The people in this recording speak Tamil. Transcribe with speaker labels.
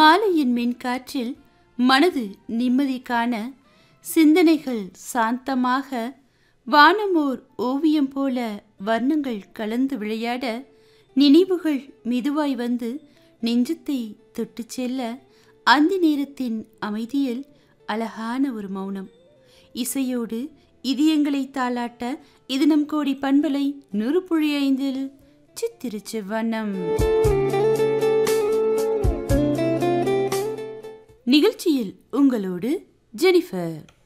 Speaker 1: மாலையின் மின்காற்றில் மனது நிம்மதி காண சிந்தனைகள் சாந்தமாக வானமோர் ஓவியம் போல வர்ணங்கள் கலந்து விளையாட நினைவுகள் மெதுவாய் வந்து நெஞ்சத்தை தொட்டுச் செல்ல அந்த நேரத்தின் அமைதியில் அழகான ஒரு மௌனம் இசையோடு இதயங்களை தாளாட்ட இது நம் கோடி பண்பலை நூறு புள்ளி ஐந்தில் சித்திருச்சு வண்ணம் நிகழ்ச்சியில் உங்களோடு ஜெனிஃபர்